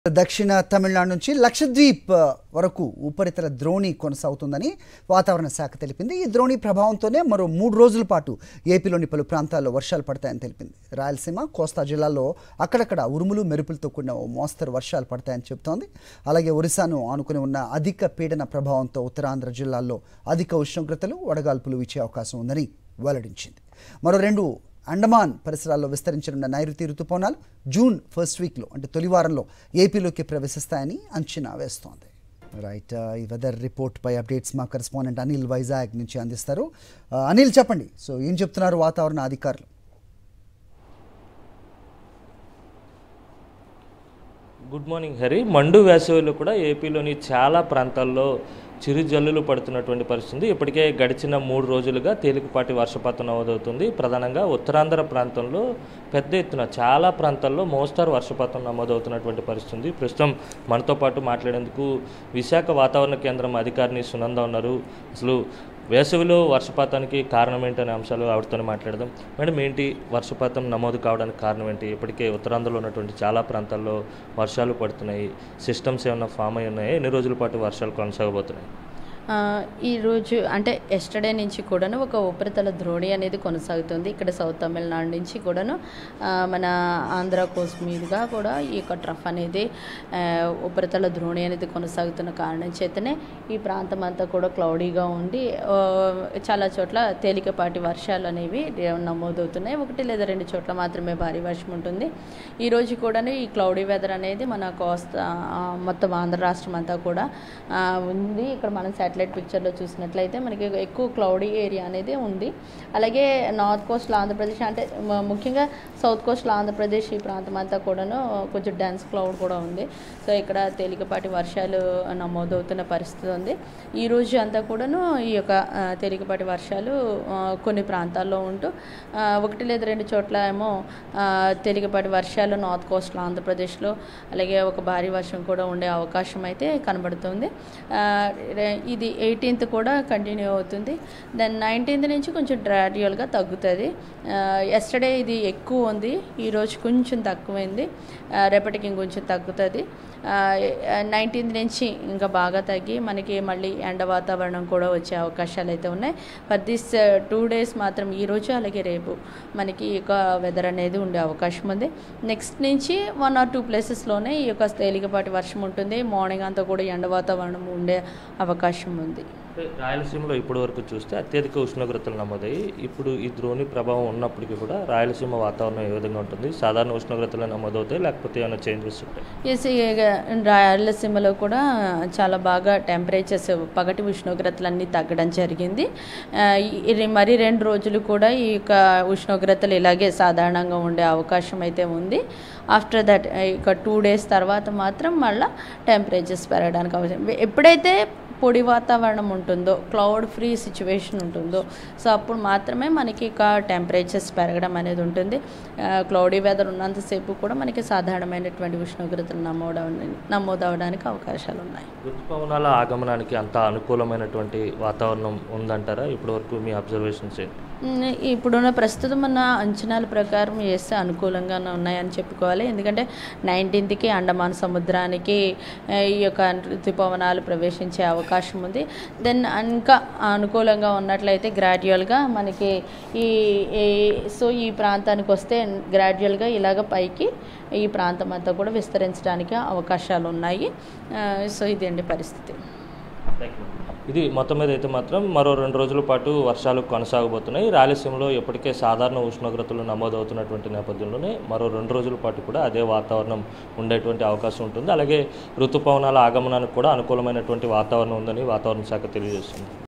దక్షిణ తమిళనాడు నుంచి లక్షద్వీప్ వరకు ఉపరితల ద్రోణి కొనసాగుతుందని వాతావరణ శాఖ తెలిపింది ఈ ద్రోణి ప్రభావంతోనే మరో మూడు రోజుల పాటు ఏపీలోని పలు ప్రాంతాల్లో వర్షాలు పడతాయని తెలిపింది రాయలసీమ కోస్తా జిల్లాల్లో అక్కడక్కడ ఉరుములు మెరుపులతో కూడిన ఓ మోస్తరు వర్షాలు పడతాయని చెబుతోంది అలాగే ఒరిస్సాను ఆనుకుని ఉన్న అధిక పీడన ప్రభావంతో ఉత్తరాంధ్ర జిల్లాల్లో అధిక ఉష్ణోగ్రతలు వడగాల్పులు వీచే అవకాశం ఉందని వెల్లడించింది మరో రెండు అండమాన్ పరిసరాల్లో విస్తరించనున్న నైరుతి రుతుపవనాలు జూన్ ఫస్ట్ వీక్లో అంటే తొలి వారంలో ఏపీలోకి ప్రవేశిస్తాయని అంచనా వేస్తోంది రైట్ ఈ వెదర్ రిపోర్ట్ పై అప్డేట్స్ మా కరెస్పాండెంట్ అనిల్ వైజాగ్ నుంచి అందిస్తారు ఆ, అనిల్ చెప్పండి సో ఏం చెప్తున్నారు వాతావరణ అధికారులు గుడ్ మార్నింగ్ హరి మండు వేసవిలో కూడా ఏపీలోని చాలా ప్రాంతాల్లో చిరు జల్లులు పడుతున్నటువంటి పరిస్థితి ఉంది. ఇప్పటికే గడిచిన మూడు రోజులుగా తేలికపాటి వర్షపాతం నమోదవుతుంది ప్రధానంగా ఉత్తరాంధ్ర ప్రాంతంలో పెద్ద ఎత్తున చాలా ప్రాంతాల్లో మోస్తారు వర్షపాతం నమోదవుతున్నటువంటి పరిస్థితి ఉంది. ప్రస్తుతం మనతో పాటు మాట్లాడేందుకు విశాఖ వాతావరణ కేంద్రం అధికారిని సునంద ఉన్నారు అసలు వేసవిలో వర్షపాతానికి కారణం ఏంటనే అంశాలు ఆవిడతోనే మాట్లాడదాం మేడం ఏంటి వర్షపాతం నమోదు కావడానికి కారణం ఏంటి ఇప్పటికే ఉత్తరాంధ్రలో ఉన్నటువంటి చాలా ప్రాంతాల్లో వర్షాలు పడుతున్నాయి సిస్టమ్స్ ఏమైనా ఫామ్ అయి ఉన్నాయి ఎన్ని రోజుల పాటు వర్షాలు కొనసాగబోతున్నాయి ఆ, ఈరోజు అంటే ఎస్టర్డే నుంచి కూడాను ఒక ఉపరితల ద్రోణి అనేది కొనసాగుతుంది ఇక్కడ సౌత్ తమిళనాడు నుంచి కూడాను ఆ, మన ఆంధ్ర కోస్ట్ మీదుగా కూడా ఈ యొక్క ట్రఫ్ అనేది ఆ, ఉపరితల ద్రోణి అనేది కొనసాగుతున్న కారణం చేతనే ఈ ప్రాంతం అంతా కూడా క్లౌడీగా ఉండి ఆ, చాలా చోట్ల తేలికపాటి వర్షాలు అనేవి నమోదవుతున్నాయి ఒకటి లేదా రెండు చోట్ల మాత్రమే భారీ వర్షం ఉంటుంది ఈరోజు కూడా ఈ క్లౌడీ వెదర్ అనేది మన కోస్తా ఆ, మొత్తం ఆంధ్ర రాష్ట్రం అంతా కూడా ఆ, ఉంది ఇక్కడ మనం శాటిలైట్ పిక్చర్లో చూసినట్లయితే మనకి ఎక్కువ క్లౌడీ ఏరియా అనేది ఉంది అలాగే నార్త్ కోస్ట్లో ఆంధ్రప్రదేశ్ అంటే మ- ముఖ్యంగా సౌత్ కోస్ట్లో ఆంధ్రప్రదేశ్ ఈ ప్రాంతం అంతా కూడాను కొంచెం డెన్స్ క్లౌడ్ కూడా ఉంది సో ఇక్కడ తేలికపాటి వర్షాలు నమోదవుతున్న పరిస్థితి ఉంది ఈ రోజు అంతా కూడాను ఈ యొక్క ఆ, తేలికపాటి వర్షాలు ఆ, కొన్ని ప్రాంతాల్లో ఉంటూ ఆ, ఒకటి లేదా రెండు చోట్ల ఏమో ఆ, తేలికపాటి వర్షాలు నార్త్ కోస్ట్లో ఆంధ్రప్రదేశ్లో అలాగే ఒక భారీ వర్షం కూడా ఉండే అవకాశం అయితే కనబడుతుంది ఆ, రే- ఇది ఎయిటీన్త్ కూడా కంటిన్యూ అవుతుంది దెన్ నైన్టీన్త్ నుంచి కొంచెం గ్రాడ్యువల్గా తగ్గుతుంది ఎస్టర్డే ఇది ఎక్కువ ఉంది ఈరోజు కొంచెం తక్కువైంది ఆ, రేపటికి ఇంకొంచెం తగ్గుతుంది నైన్టీన్త్ నుంచి ఇంకా బాగా తగ్గి మనకి మళ్ళీ ఎండ వాతావరణం కూడా వచ్చే అవకాశాలు అయితే ఉన్నాయి ఫర్ దిస్ టూ డేస్ మాత్రం ఈ రోజు అలాగే రేపు మనకి ఈ యొక్క వెదర్ అనేది ఉండే అవకాశం ఉంది నెక్స్ట్ నుంచి వన్ ఆర్ టూ ప్లేసెస్లోనే ఈ యొక్క తేలికపాటి వర్షం ఉంటుంది మార్నింగ్ అంతా కూడా ఎండ వాతావరణం ఉండే అవకాశం ఉంది అంటే రాయలసీమలో ఇప్పటి వరకు చూస్తే అత్యధిక ఉష్ణోగ్రతలు నమోదయ్యి ఇప్పుడు ఈ ద్రోణి ప్రభావం ఉన్నప్పటికీ కూడా రాయలసీమ వాతావరణం ఏ విధంగా ఉంటుంది సాధారణ ఉష్ణోగ్రతలు నమోదవుతాయి లేకపోతే ఏమైనా చేంజెస్ ఉంటాయి ఎస్ రాయలసీమలో కూడా చాలా బాగా టెంపరేచర్స్ పగటి ఉష్ణోగ్రతలన్నీ తగ్గడం జరిగింది ఆ, ఇది మరి రెండు రోజులు కూడా ఈ యొక్క ఉష్ణోగ్రతలు ఇలాగే సాధారణంగా ఉండే అవకాశం అయితే ఉంది ఆఫ్టర్ దట్ ఇక టూ డేస్ తర్వాత మాత్రం మళ్ళీ టెంపరేచర్స్ పెరగడానికి అవసరం ఎప్పుడైతే పొడి వాతావరణం ఉంటుందో క్లౌడ్ ఫ్రీ సిచ్యువేషన్ ఉంటుందో సో అప్పుడు మాత్రమే మనకి ఇక టెంపరేచర్స్ పెరగడం అనేది ఉంటుంది క్లౌడీ వెదర్ ఉన్నంతసేపు కూడా మనకి సాధారణమైనటువంటి ఉష్ణోగ్రతలు నమోదవ నమోదవడానికి అవకాశాలు ఉన్నాయి ఋతుపవనాల ఆగమనానికి అంత అనుకూలమైనటువంటి వాతావరణం ఉందంటారా ఇప్పటి వరకు మీ అబ్జర్వేషన్స్ ఏంటి ఉమ్, ఇప్పుడున్న ప్రస్తుతం ఉన్న అంచనాల ప్రకారం వేస్తే అనుకూలంగానే ఉన్నాయని చెప్పుకోవాలి ఎందుకంటే నైన్టీన్త్కి అండమాన్ సముద్రానికి ఆ, ఈ యొక్క ఋతుపవనాలు ప్రవేశించే అవకాశం ఉంది దెన్ ఇంకా అనుకూలంగా ఉన్నట్లయితే గ్రాడ్యువల్గా మనకి ఈ ఈ- సో ఈ ప్రాంతానికి వస్తే గ్రాడ్యువల్గా ఇలాగ పైకి ఈ ప్రాంతం అంతా కూడా విస్తరించడానికి అవకాశాలు ఉన్నాయి ఆ, సో ఇదండి పరిస్థితి థ్యాంక్ యూ ఇది మొత్తం మీద అయితే మాత్రం మరో రెండు రోజుల పాటు వర్షాలు కొనసాగబోతున్నాయి రాయలసీమలో ఇప్పటికే సాధారణ ఉష్ణోగ్రతలు నమోదవుతున్నటువంటి నేపథ్యంలోనే మరో రెండు రోజుల పాటు కూడా అదే వాతావరణం ఉండేటువంటి అవకాశం ఉంటుంది అలాగే ఋతుపవనాల ఆగమనానికి కూడా అనుకూలమైనటువంటి వాతావరణం ఉందని వాతావరణ శాఖ తెలియజేస్తుంది